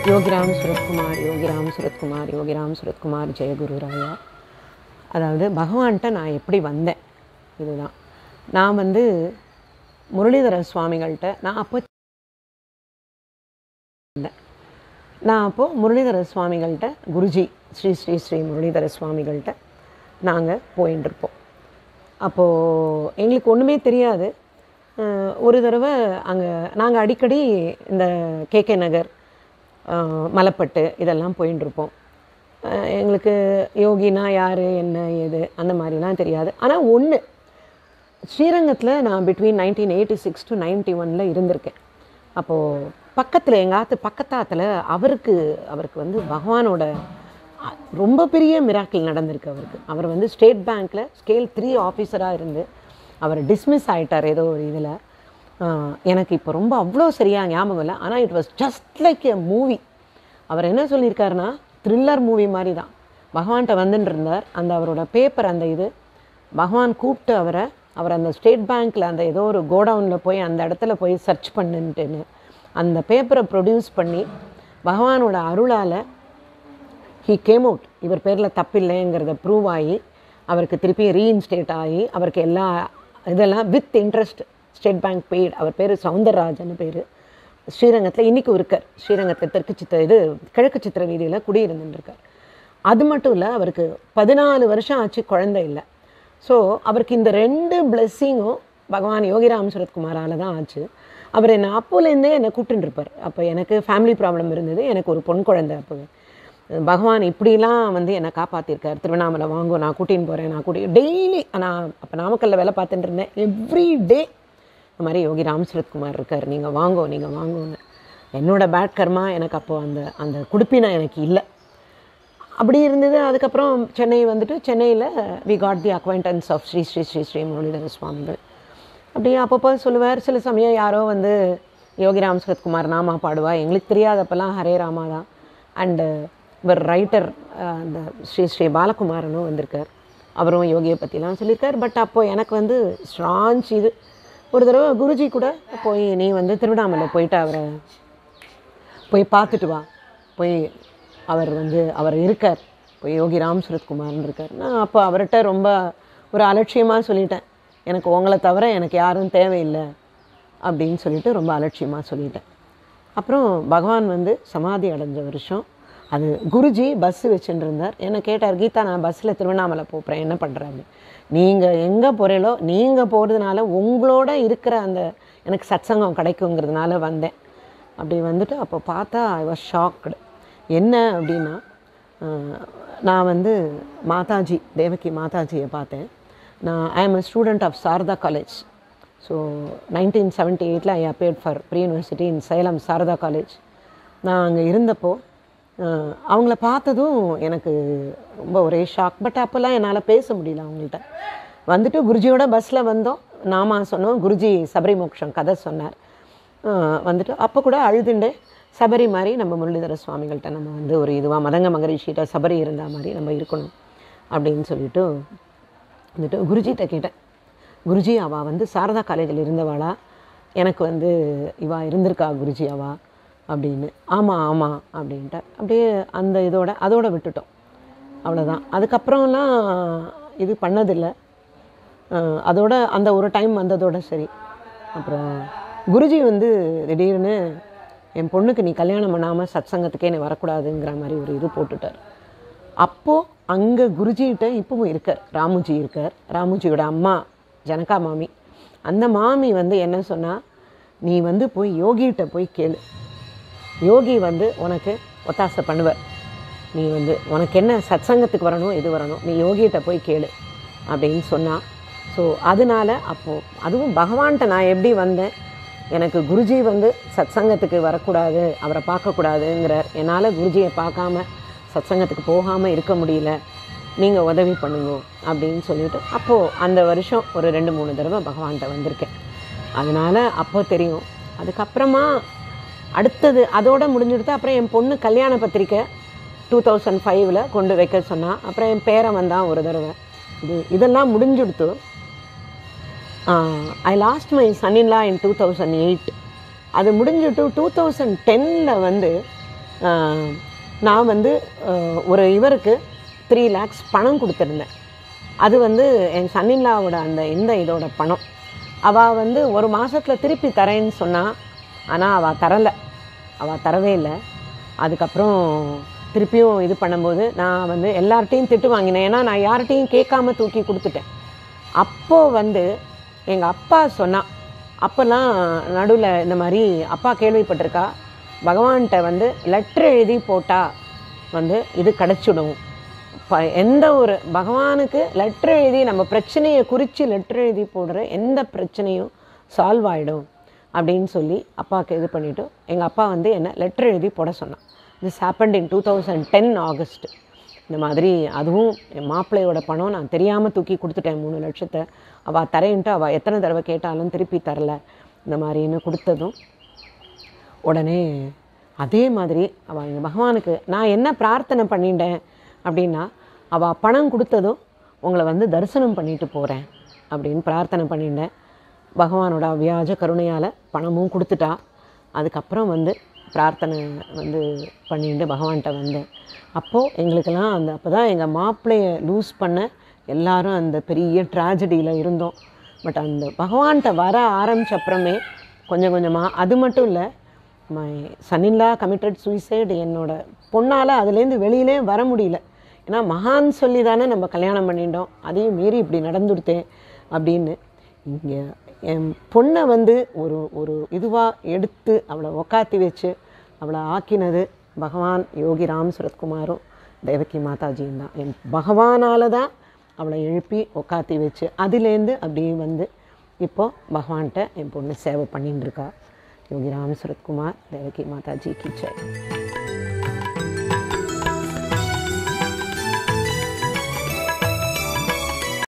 யோகிராம் சுரத்குமார் யோகிராம் சுரத்குமார் யோகிராம் சுரத்குமார் ஜெயகுரு ராயா அதாவது பகவான்கிட்ட நான் எப்படி வந்தேன் இதுதான் நான் வந்து முரளிதர சுவாமிகள்கிட்ட நான் அப்போ இருந்தேன் நான் அப்போது முரளிதர சுவாமிகள்கிட்ட குருஜி ஸ்ரீ ஸ்ரீ ஸ்ரீ முரளிதர சுவாமிகள்கிட்ட நாங்கள் போயின்னு இருப்போம் அப்போது எங்களுக்கு ஒன்றுமே தெரியாது அஹ் ஒரு தடவை அங்கே நாங்கள் அடிக்கடி இந்த கேகே நகர் அஹ் மலைப்பட்டு இதெல்லாம் போயின்னு இருப்போம் அஹ் எங்களுக்கு யோகினா யார் என்ன ஏது அந்த மாதிரிலாம் தெரியாது ஆனால் ஒன்று ஸ்ரீரங்கத்தில் நான் between nineteen eighty six to ninety ஒனில் இருந்திருக்கேன் அப்போது பக்கத்தில் எங்கள் ஆத்து பக்கத்தாத்தில் அவருக்கு அவருக்கு வந்து பகவானோட அ- ரொம்ப பெரிய மிராக்கிள் நடந்திருக்கு அவருக்கு அவர் வந்து ஸ்டேட் பேங்க்கில் ஸ்கேல் த்ரீ ஆஃபீஸராக இருந்து அவர் டிஸ்மிஸ் ஆயிட்டார் ஏதோ ஒரு இதில் எனக்கு இப்போ ரொம்ப அவ்வளோ சரியாக ஞாபகம் இல்லை ஆனால் it was just like a movie அவர் என்ன சொல்லியிருக்காருன்னா த்ரில்லர் மூவி மாதிரி தான் பகவான்கிட்ட வந்துட்டு இருந்தார் அந்த அவரோட பேப்பர் அந்த இது பகவான் கூப்பிட்டு அவரை அவர் அந்த ஸ்டேட் பேங்க்கில் அந்த ஏதோ ஒரு கோடவுனில் போய் அந்த இடத்துல போய் சர்ச் பண்ணுன்ட்டுன்னு அந்த பேப்பரை ப்ரொடியூஸ் பண்ணி பகவானோட அருளால் ஹீ கேம் அவுட் இவர் பேரில் தப்பில்லைங்கிறத ப்ரூவ் ஆகி அவருக்கு திருப்பி ரீஇன்ஸ்டேட் ஆகி அவருக்கு எல்லா இதெல்லாம் with interest state bank paid அவர் பேர் சவுந்தரராஜன் பேர் ஸ்ரீரங்கத்தில் இன்றைக்கும் இருக்கார் ஸ்ரீரங்கத்தில் தெற்கு சித்திர இது கிழக்கு சித்திர வீதியில் குடியிருந்துட்டு இருக்கார் அது மட்டும் இல்லை அவருக்கு பதினாலு வருஷம் ஆச்சு குழந்தை இல்லை ஸோ அவருக்கு இந்த ரெண்டு பிளெஸ்ஸிங்கும் பகவான் யோகிராம் சுரத்குமாரால் தான் ஆச்சு அவர் என்னை அப்போலேருந்தே என்னை கூப்பிட்டுட்டு இருப்பார் அப்போ எனக்கு ஃபேமிலி ப்ராப்ளம் இருந்தது எனக்கு ஒரு பொன் குழந்தை அப்போ பகவான் இப்படிலாம் வந்து என்னை காப்பாற்றிருக்கார் திருவண்ணாமலை வாங்கோ நான் கூட்டின்னு போகிறேன் நான் கூட்டி டெய்லி நான் அப்போ நாமக்கல்ல வேலை பார்த்துட்டு இருந்தேன் எவ்ரி டே இந்த மாதிரி யோகி ராம் சுரத்குமார் இருக்கார் நீங்கள் வாங்கோ நீங்கள் வாங்கோன்னு என்னோட பேட் கர்மா எனக்கு அப்போ அந்த அந்த குடுப்பினா எனக்கு இல்லை அப்படி இருந்தது அதுக்கப்புறம் சென்னை வந்துட்டு சென்னையில் we got the acquaintance of Shri Shri Shri Shri Muralidhara சுவாமிகள் அப்படியே அப்பப்போ சொல்லுவார் சில சமயம் யாரோ வந்து யோகிராம் சுரத்குமார் நாமா பாடுவா எங்களுக்கு தெரியாதப்பெல்லாம் ஹரே ராமா தான் அண்டு இவர் ரைட்டர் அந்த ஸ்ரீ ஸ்ரீ பாலகுமாரனும் வந்திருக்கார் அவரும் யோகியை பற்றிலாம் சொல்லியிருக்கார் பட் அப்போது எனக்கு வந்து ஸ்ட்ராஞ்ச் இது ஒரு தடவை குருஜி கூட போய் நீ வந்து திருவண்ணாமலை போயிட்டு அவரை போய் பார்த்துட்டு வா போய் அவர் வந்து அவர் இருக்கார் போய் யோகி ராம் சுரத்குமார்னு இருக்கார் நான் அப்போ அவர்கிட்ட ரொம்ப ஒரு அலட்சியமாக சொல்லிட்டேன் எனக்கு உங்களை தவிர எனக்கு யாரும் தேவையில்லை அப்படின்னு சொல்லிட்டு ரொம்ப அலட்சியமாக சொல்லிட்டேன் அப்புறம் பகவான் வந்து சமாதி அடைஞ்ச வருஷம் அது குருஜி பஸ் வச்சுட்டு இருந்தார் என்ன கேட்டார் கீதா நான் பஸ்ஸில் திருவண்ணாமலை போகிறேன் என்ன பண்ணுறாங்க நீங்கள் எங்கே போகிறீங்களோ நீங்கள் போகிறதுனால உங்களோட இருக்கிற அந்த எனக்கு சத்சங்கம் கிடைக்குங்கிறதுனால வந்தேன் அப்படி வந்துட்டு அப்போ பார்த்தா ஐ வாஸ் ஷாக்டு என்ன அப்படின்னா அஹ், நான் வந்து மாதாஜி தேவகி மாதாஜியை பார்த்தேன் நான் I am a student of Sarada college so nineteen seventy எயிட்டில் I appeared for pre university in Salem Sarada college நான் அங்கே இருந்தப்போ அஹ், அவங்கள பார்த்ததும் எனக்கு ரொம்ப ஒரே ஷாக் பட் அப்போல்லாம் என்னால் பேச முடியல அவங்கள்ட்ட வந்துட்டு குருஜியோட பஸ்ஸில் வந்தோம் நாமா சொன்னோம் குருஜி சபரி மோக்ஷம் கதை சொன்னார் அஹ், வந்துட்டு அப்போ கூட அழுதுண்டு சபரி மாதிரி நம்ம முரளிதர சுவாமிகள்கிட்ட நம்ம வந்து ஒரு இதுவாக மதங்க மகரிஷிகிட்ட சபரி இருந்தா மாதிரி நம்ம இருக்கணும் அப்படின்னு சொல்லிட்டு வந்துட்டு குருஜிகிட்ட கேட்டேன் குருஜி அவள் வந்து சாரதா காலேஜில் இருந்தவாளா எனக்கு வந்து இவா இருந்திருக்கா குருஜி அவா அப்படின்னு ஆமாம் ஆமாம் அப்படின்ட்டு அப்படியே அந்த இதோட அதோட விட்டுட்டோம் அவ்வளோதான் அதுக்கப்புறம்லாம் இது பண்ணதில்லை அஹ் அதோட அந்த ஒரு டைம் வந்ததோட சரி அப்புறம் குருஜி வந்து திடீர்னு என் பொண்ணுக்கு நீ கல்யாணம் பண்ணாமல் சத்சங்கத்துக்கே நீ வரக்கூடாதுங்கிற மாதிரி ஒரு இது போட்டுட்டார் அப்போது அங்கே குருஜிகிட்ட இப்பவும் இருக்கார் ராமுஜி இருக்கார் ராமுஜியோட அம்மா ஜனகா மாமி அந்த மாமி வந்து என்ன சொன்னா நீ வந்து போய் யோகிகிட்ட போய் கேளு யோகி வந்து உனக்கு ஒத்தாசை பண்ணுவார் நீ வந்து உனக்கு என்ன சத்சங்கத்துக்கு வரணும் இது வரணும் நீ யோகிகிட்ட போய் கேளு அப்படின்னு சொன்னா ஸோ அதனால அப்போது அதுவும் பகவான்கிட்ட நான் எப்படி வந்தேன் எனக்கு குருஜி வந்து சத்சங்கத்துக்கு வரக்கூடாது அவரை பார்க்கக்கூடாதுங்கிறார் என்னால் குருஜியை பார்க்காம சத்சங்கத்துக்கு போகாமல் இருக்க முடியல நீங்கள் உதவி பண்ணுங்க அப்படின்னு சொல்லிட்டு அப்போது அந்த வருஷம் ஒரு ரெண்டு மூணு தடவை பகவான்கிட்ட வந்திருக்கேன் அதனால் அப்போ தெரியும் அதுக்கப்புறமா அடுத்தது அதோட முடிஞ்சுடுத்து அப்புறம் என் பொண்ணு கல்யாண பத்திரிக்கை டூ தௌசண்ட் ஃபைவ்ல கொண்டு வைக்க சொன்னா அப்புறம் என் பேரன் வந்தான் ஒரு தடவை இது இதெல்லாம் முடிஞ்சுடுத்து I lost my son in law in two thousand eight அது முடிஞ்சுட்டு டூ தௌசண்ட் டென்னில் வந்து ஆஹ், நான் வந்து ஆஹ், ஒரு இவருக்கு த்ரீ லேக்ஸ் பணம் கொடுத்துருந்தேன் அது வந்து என் சன்னின்லாவோட அந்த இந்த இதோட பணம் அவள் வந்து ஒரு மாதத்தில் திருப்பி தரேன்னு சொன்னான் ஆனால் அவள் தரலை அவள் தரவே இல்லை அதுக்கப்புறம் திருப்பியும் இது பண்ணும்போது நான் வந்து எல்லார்ட்டையும் திட்டு வாங்கினேன் ஏன்னா நான் யார்கிட்டையும் கேட்காம தூக்கி கொடுத்துட்டேன் அப்போது வந்து எங்கள் அப்பா சொன்னான் அப்போல்லாம் நடுவில் இந்த மாதிரி அப்பா கேள்விப்பட்டிருக்கா பகவான்கிட்ட வந்து லெட்ரு எழுதி போட்டால் வந்து இது கிடச்சிடும் ப எந்த ஒரு பகவானுக்கு லெட்ரு எழுதி நம்ம பிரச்சனையை குறித்து லெட்ரு எழுதி போடுற எந்த பிரச்சனையும் சால்வ் ஆகிடும் அப்படின்னு சொல்லி அப்பாவுக்கு இது பண்ணிவிட்டு எங்கள் அப்பா வந்து என்ன லெட்ரு எழுதி போட சொன்னான் this happened in two thousand ten August இந்த மாதிரி அதுவும் என் மாப்பிள்ளையோட பணம் நான் தெரியாமல் தூக்கி கொடுத்துட்டேன் மூணு லட்சத்தை அவள் தரேன்ட்டு அவள் எத்தனை தடவை கேட்டாலும் திருப்பி தரல இந்த மாதிரின்னு கொடுத்ததும் உடனே அதே மாதிரி அவள் எங்கள் பகவானுக்கு நான் என்ன பிரார்த்தனை பண்ணிட்டேன் அப்படின்னா அவள் பணம் கொடுத்ததும் உங்களை வந்து தரிசனம் பண்ணிட்டு போகிறேன் அப்படின்னு பிரார்த்தனை பண்ணிட்டேன் பகவானோட வியாஜ கருணையால் பணமும் கொடுத்துட்டா அதுக்கப்புறம் வந்து பிரார்த்தனை வந்து பண்ணிட்டு பகவான்கிட்ட வந்தேன் அப்போது எங்களுக்கெல்லாம் அந்த அப்போ தான் எங்கள் மாப்பிள்ளையை லூஸ் பண்ண எல்லாரும் அந்த பெரிய ட்ராஜடியில் இருந்தோம் பட் அந்த பகவான்கிட்ட வர ஆரம்பிச்ச அப்புறமே கொஞ்சம் கொஞ்சமாக அது மட்டும் இல்லை மை சன்னின்லா கமிட்டட் சூசைடு என்னோட பொண்ணால் அதுலேருந்து வெளியிலே வர முடியல ஏன்னா மகான் சொல்லி தானே நம்ம கல்யாணம் பண்ணிட்டோம் அதையும் மீறி இப்படி நடந்துடுத்தேன் அப்படின்னு இங்கே என் பொண்ணை வந்து ஒரு ஒரு இதுவாக எடுத்து அவளை உக்காத்தி வச்சு அவளை ஆக்கினது பகவான் யோகி ராம் சுரத்குமாரும் தேவகி மாதாஜியும் தான் என் பகவானால தான் அவளை எழுப்பி உக்காத்தி வச்சு அதுலேருந்து அப்படியே வந்து இப்போ பகவான்கிட்ட என் பொண்ணு சேவை பண்ணிட்டு இருக்கா யோகி ராம் சுரத்குமார் தேவகி மாதாஜி கி ஜெய்